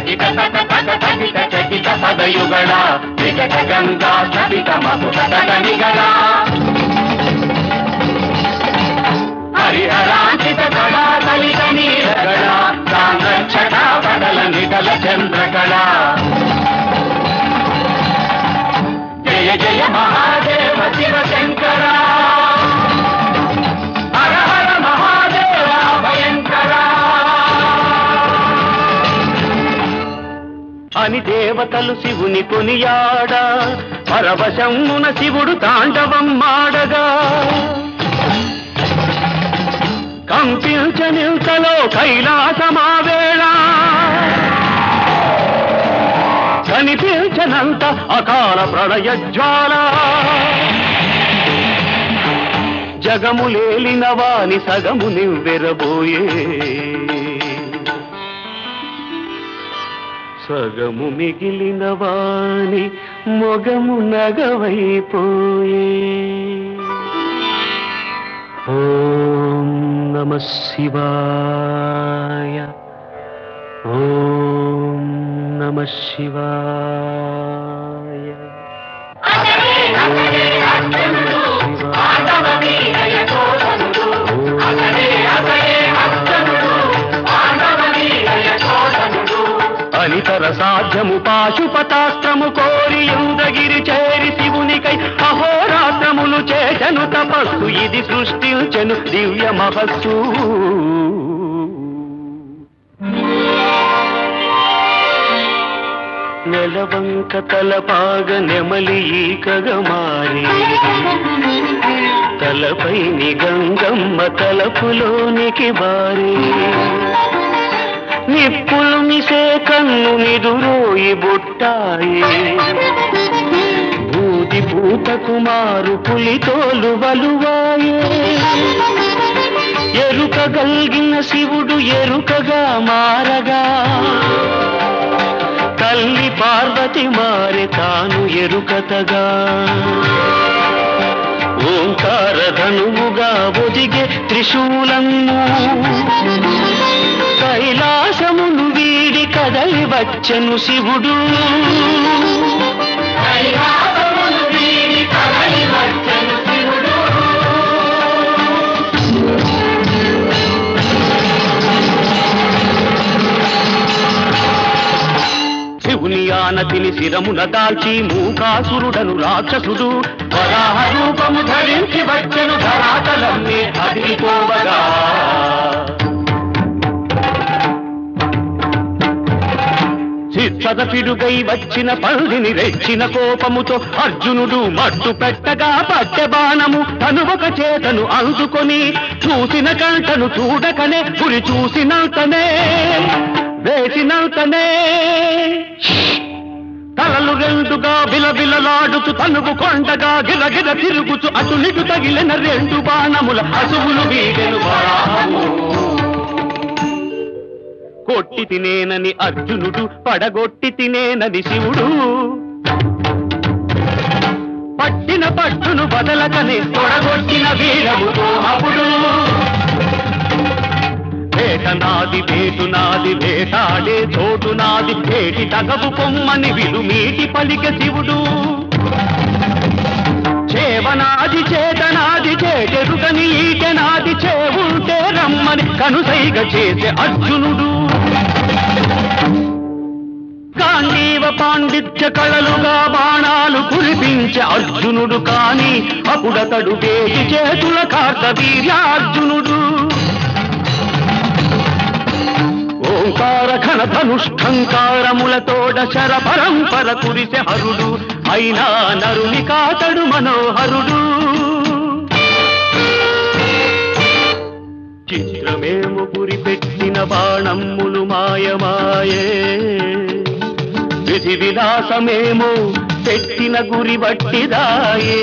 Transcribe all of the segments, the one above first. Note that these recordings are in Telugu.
తగిట తట తట తగిట చకిట పదయుగళ వికట గంగా స్థగిత మధుర నిగళ హరిహరాంచిత కళా కలిత నీలగళ సాంద్రక్షణ పడల నిగల చంద్రకళ జయ జయ మహాదేవ శివ శంకర హర హర మహాదేవ భయంకర అని దేవతలు శివుని కొనియాడ పరవశమున శివుడు తాండవం మాడగా కంపించనింతలో కైలాసమావేళ కనిపించనంత అకాల ప్రళయ జ్వాల జగములేలిన వాని సగము నివ్వెరబోయే సగము మిగిలిన వాని మొగము నగవైపోయే ఓం నమ శివాయ ఓం నమ శివాయ అనితర సాధ్యము పాశుపతాస్త్రము కోరి ఇంద్రగిరి చేరి శివునికై అహోరాత్రములు చేశను తపస్సు ఇది సృష్టించెను దివ్య మహస్సు నెలవంక తలపాగ నెమలి ఈకగా మారి తలపై గంగమ్మ తలపులోనికి బారి నిప్పులు మిసే కన్ను నిదురోయి బుట్టాయి బూది పూత కుమారు పులితోలు వలువాయే ఎరుక గల్గిన శివుడు ఎరుకగా మారగా తల్లి పార్వతి మారి తాను ఎరుకతగా ఓంకార ధనువుగా ఒదిగే త్రిశూలము కైలాసమును వీడి కదలి వచ్చను శివుడు శివుని ఆనతిని శిరమున దాల్చి మూకాసురుడను రాక్షసుడు వరాహ రూపము ధరించి వచ్చెను ధరాతలన్నీ అదిరిపోవగా చిత్తదపిడుగై వచ్చిన పందిని రెచ్చిన కోపముతో అర్జునుడు మట్టు పెట్టగా పట్టె బాణము తను ఒక చేతను అందుకొని చూసిన కంటను చూడకనే గురి చూసినంతనే వేసినంతనే తలలు రెండుగా బిలబిలలాడుతూ తనువు కొండగా గిరగిర తిరుగుతూ అటు నిటు తగిలిన రెండు బాణముల అసువులు వీడెను వరాహము కొట్టి తినేనని అర్జునుడు పడగొట్టి తినేనని శివుడు పట్టిన పట్టును బదలకనే తొడగొట్టిన వీరముతో అప్పుడు వేట నాది వేటు నాది వేటాడే చోటు నాది వేటి తగవు పొమ్మని విలుమీటి పలిక శివుడు చేవనాది చేతనాది చేటెరుగని ఈటెనాది చేవుంటే రమ్మని కనుసైగ చేసే అర్జునుడు గాంధీవ పాండిత్య కళలుగా బాణాలు కురిపించే అర్జునుడు కాని అప్పుడతడు వేటి చేతుల కార్తవీర్యార్జునుడు ఓంకార ఘన ధనుష్ఠంకారములతోడ శర పరంపర కురిసె హరుడు అయినా నరుని కాతడు మనోహరుడు చిత్రమేము గురి పెట్టిన బాణమ్ములు మాయమాయే విధి విలాసమేమో పెట్టిన గురి బట్టిదాయే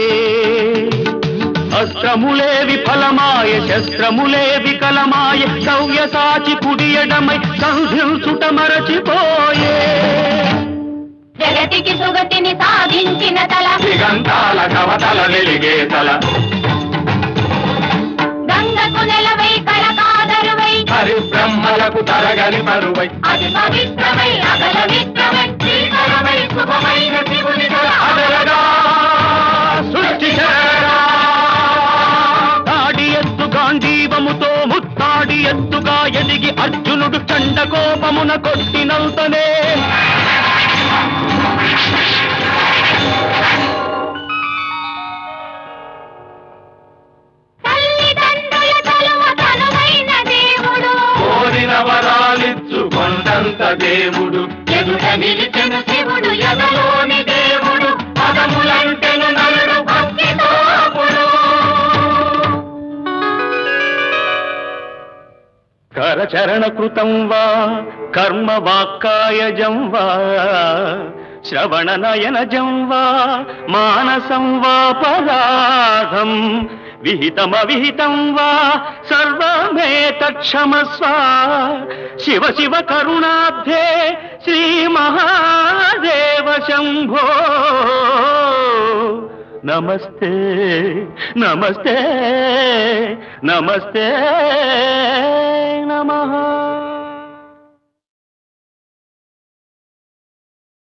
అస్త్రములే విఫలమాయ శస్త్రములే వికలమాయ సవ్య సాచి కుడియడమై సంధించుట మరచిపోయే జగతికి సుగతిని సాధించిన తల దిగంతాల కవతల వెలిగే తల గంగకు నెలవై కళకాదరువై హరి బ్రహ్మ జన్మలకు తరగని మరువై అది పవిత్రమై అగల మిత్రమై శ్రీకరమై శుభమైన శివుని దల అదరగా సృష్టి చేరా. తాడి ఎత్తు గాంధీవముతో ముత్తాడి ఎత్తుగా ఎదిగి అర్జునుడు చండ కోపమున కొట్టినంతనే తల్లిదండ్రుల తలువ తనువైన దేవుడు కోరిన వరాలిచ్చు కొండంత దేవుడు ఎదుట నిలిచెను శివుడు ఎదలోని దేవుడు పదములంటెను నలుడు భక్తితో అప్పుడు కరచరణ కృతం వా కర్మ వాక్కాయజం వా శ్రవణ నయనజం వా మానసం వా పరాధం విహితమవిహితం వా సర్వమే తక్షమస్వ శివ శివ కరుణాబ్ధే శ్రీ మహాదేవ శంభో నమస్తే నమస్తే నమస్తే నమః